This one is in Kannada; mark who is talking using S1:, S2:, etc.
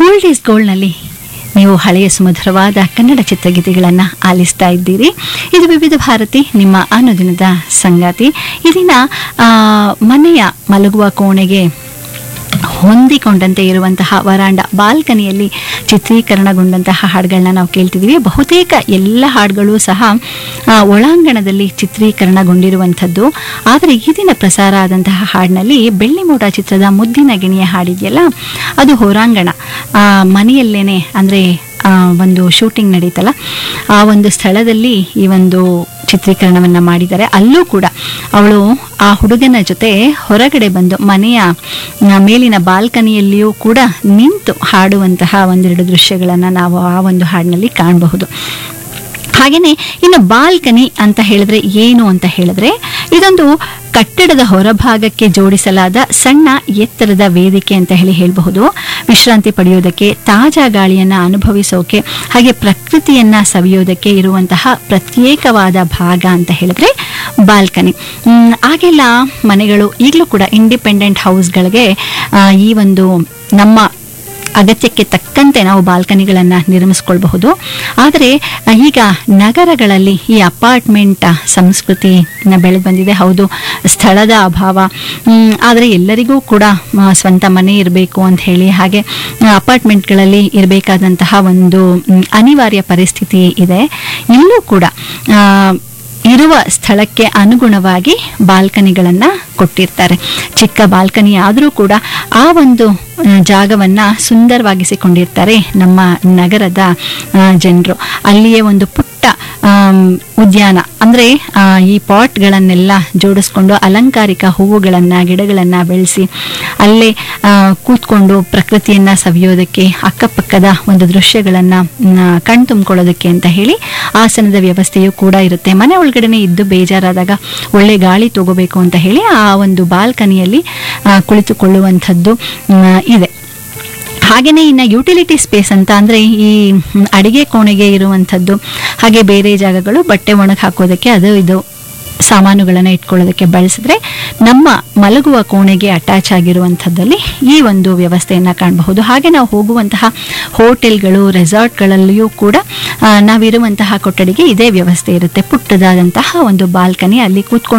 S1: ಓಲ್ಡ್ ಈಸ್ ಗೋಲ್ಡ್ನಲ್ಲಿ ನೀವು ಹಳೆಯ ಸುಮಧುರವಾದ ಕನ್ನಡ ಚಿತ್ರಗೀತೆಗಳನ್ನು ಆಲಿಸ್ತಾ ಇದ್ದೀರಿ ಇದು ವಿವಿಧ ಭಾರತಿ ನಿಮ್ಮ ಅನುದಿನದ ಸಂಗಾತಿ ಇದನ್ನ ಆ, ಮನೆಯ ಮಲಗುವ ಕೋಣೆಗೆ ಹೊಂದಿಕೊಂಡಂತೆ ಇರುವಂತಹ ವರಾಂಡ ಬಾಲ್ಕನಿಯಲ್ಲಿ ಚಿತ್ರೀಕರಣಗೊಂಡಂತಹ ಹಾಡುಗಳನ್ನ ನಾವು ಕೇಳ್ತಿದ್ದೀವಿ ಬಹುತೇಕ ಎಲ್ಲ ಹಾಡುಗಳು ಸಹ ಆ, ಒಳಾಂಗಣದಲ್ಲಿ ಚಿತ್ರೀಕರಣಗೊಂಡಿರುವಂಥದ್ದು ಆದರೆ ಈ ದಿನ ಪ್ರಸಾರ ಆದಂತಹ ಹಾಡಿನಲ್ಲಿ ಬೆಳ್ಳಿ ಮೋಡ ಚಿತ್ರದ ಮುದ್ದಿನ ಗಿಣಿಯ ಹಾಡಿದೆಯಲ್ಲ ಅದು ಹೊರಾಂಗಣ ಆ, ಮನೆಯಲ್ಲೇನೆ ಅಂದರೆ ಒಂದು ಶೂಟಿಂಗ್ ನಡೀತಲ್ಲ ಆ ಒಂದು ಸ್ಥಳದಲ್ಲಿ ಈ ಒಂದು ಚಿತ್ರೀಕರಣವನ್ನ ಮಾಡಿದ್ದಾರೆ ಅಲ್ಲೂ ಕೂಡ ಅವಳು ಆ ಹುಡುಗನ ಜೊತೆ ಹೊರಗಡೆ ಬಂದು ಮನೆಯ ಆ, ಮೇಲಿನ ಬಾಲ್ಕನಿಯಲ್ಲಿಯೂ ಕೂಡ ನಿಂತು ಹಾಡುವಂತಹ ಒಂದೆರಡು ದೃಶ್ಯಗಳನ್ನು ನಾವು ಆ ಒಂದು ಹಾಡಿನಲ್ಲಿ ಕಾಣಬಹುದು ಹಾಗೆಯೇ ಇನ್ನು ಬಾಲ್ಕನಿ ಅಂತ ಹೇಳಿದ್ರೆ ಏನು ಅಂತ ಹೇಳಿದ್ರೆ ಇದೊಂದು ಕಟ್ಟಡದ ಹೊರಭಾಗಕ್ಕೆ ಜೋಡಿಸಲಾದ ಸಣ್ಣ ಎತ್ತರದ ವೇದಿಕೆ ಅಂತ ಹೇಳಿ ಹೇಳಬಹುದು ವಿಶ್ರಾಂತಿ ಪಡೆಯೋದಕ್ಕೆ ತಾಜಾ ಗಾಳಿಯನ್ನ ಅನುಭವಿಸೋಕೆ ಹಾಗೆ ಪ್ರಕೃತಿಯನ್ನ ಸವಿಯೋದಕ್ಕೆ ಇರುವಂತಹ ಪ್ರತ್ಯೇಕವಾದ ಭಾಗ ಅಂತ ಹೇಳಿದ್ರೆ ಬಾಲ್ಕನಿ ಮ್, ಆಗೆಲ್ಲ ಮನೆಗಳು ಈಗಲೂ ಕೂಡ ಇಂಡಿಪೆಂಡೆಂಟ್ ಹೌಸ್ಗಳಿಗೆ ಆ, ಈ ಒಂದು ನಮ್ಮ ಅಗತ್ಯಕ್ಕೆ ತಕ್ಕಂತೆ ನಾವು ಬಾಲ್ಕನಿಗಳನ್ನು ನಿರ್ಮಿಸ್ಕೊಳ್ಬಹುದು ಆದರೆ ಆ, ಈಗ ನಗರಗಳಲ್ಲಿ ಈ ಅಪಾರ್ಟ್ಮೆಂಟ್ ಸಂಸ್ಕೃತಿ ಬೆಳೆದು ಬಂದಿದೆ ಹೌದು ಸ್ಥಳದ ಅಭಾವ ಮ್, ಆದರೆ ಎಲ್ಲರಿಗೂ ಕೂಡ ಆ, ಸ್ವಂತ ಮನೆ ಇರಬೇಕು ಅಂತ ಹೇಳಿ ಹಾಗೆ ಆ, ಅಪಾರ್ಟ್ಮೆಂಟ್ಗಳಲ್ಲಿ ಇರಬೇಕಾದಂತಹ ಒಂದು ಮ್, ಅನಿವಾರ್ಯ ಪರಿಸ್ಥಿತಿ ಇದೆ ಇಲ್ಲೂ ಕೂಡ ಆ, ಇರುವ ಸ್ಥಳಕ್ಕೆ ಅನುಗುಣವಾಗಿ ಬಾಲ್ಕನಿಗಳನ್ನು ಕೊಟ್ಟಿರ್ತಾರೆ ಚಿಕ್ಕ ಬಾಲ್ಕನಿ ಆದರೂ ಕೂಡ ಆ ಒಂದು ಆ, ಜಾಗವನ್ನ ಸುಂದರವಾಗಿಸಿಕೊಂಡಿರ್ತಾರೆ ನಮ್ಮ ನಗರದ ಜನರು ಅಲ್ಲಿಯೇ ಒಂದು ಪುಟ್ಟ ಆಮ್, ಉದ್ಯಾನ ಅಂದರೆ ಈ ಪಾಟ್ಗಳನ್ನೆಲ್ಲ ಜೋಡಿಸ್ಕೊಂಡು ಅಲಂಕಾರಿಕ ಹೂವುಗಳನ್ನ ಗಿಡಗಳನ್ನ ಬೆಳೆಸಿ ಅಲ್ಲೇ ಆ, ಕೂತ್ಕೊಂಡು ಪ್ರಕೃತಿಯನ್ನ ಸವಿಯೋದಕ್ಕೆ ಅಕ್ಕಪಕ್ಕದ ಒಂದು ದೃಶ್ಯಗಳನ್ನ ಮ್, ಕಣ್ತುಂಬ್ಕೊಳ್ಳೋದಕ್ಕೆ ಅಂತ ಹೇಳಿ ಆಸನದ ವ್ಯವಸ್ಥೆಯೂ ಕೂಡ ಇರುತ್ತೆ ಮನೆ ಒಳಗಡೆನೆ ಇದ್ದು ಬೇಜಾರಾದಾಗ ಒಳ್ಳೆ ಗಾಳಿ ತಗೋಬೇಕು ಅಂತ ಹೇಳಿ ಆ ಒಂದು ಬಾಲ್ಕನಿಯಲ್ಲಿ ಆ, ಕುಳಿತುಕೊಳ್ಳುವಂಥದ್ದು ಮ್, ಇದೆ ಹಾಗೆಯೇ ಇನ್ನು ಯುಟಿಲಿಟಿ ಸ್ಪೇಸ್ ಅಂತ ಅಂದರೆ ಈ ಮ್, ಅಡಿಗೆ ಕೋಣೆಗೆ ಇರುವಂಥದ್ದು ಹಾಗೆ ಬೇರೆ ಜಾಗಗಳು ಬಟ್ಟೆ ಒಣಗಿ ಹಾಕೋದಕ್ಕೆ ಅದು ಇದು ಸಾಮಾನುಗಳನ್ನು ಇಟ್ಕೊಳ್ಳೋದಕ್ಕೆ ಬಳಸಿದ್ರೆ ನಮ್ಮ ಮಲಗುವ ಕೋಣೆಗೆ ಅಟ್ಯಾಚ್ ಆಗಿರುವಂಥದ್ದಲ್ಲಿ ಈ ಒಂದು ವ್ಯವಸ್ಥೆಯನ್ನು ಕಾಣಬಹುದು ಹಾಗೆ ನಾವು ಹೋಗುವಂತಹ ಹೋಟೆಲ್ಗಳು ರೆಸಾರ್ಟ್ಗಳಲ್ಲಿಯೂ ಕೂಡ ಆ, ನಾವಿರುವಂತಹ ಕೊಠಡಿಗೆ ಇದೇ ವ್ಯವಸ್ಥೆ ಇರುತ್ತೆ ಪುಟ್ಟದಾದಂತಹ ಒಂದು ಬಾಲ್ಕನಿ ಅಲ್ಲಿ ಕೂತ್ಕೊಂಡು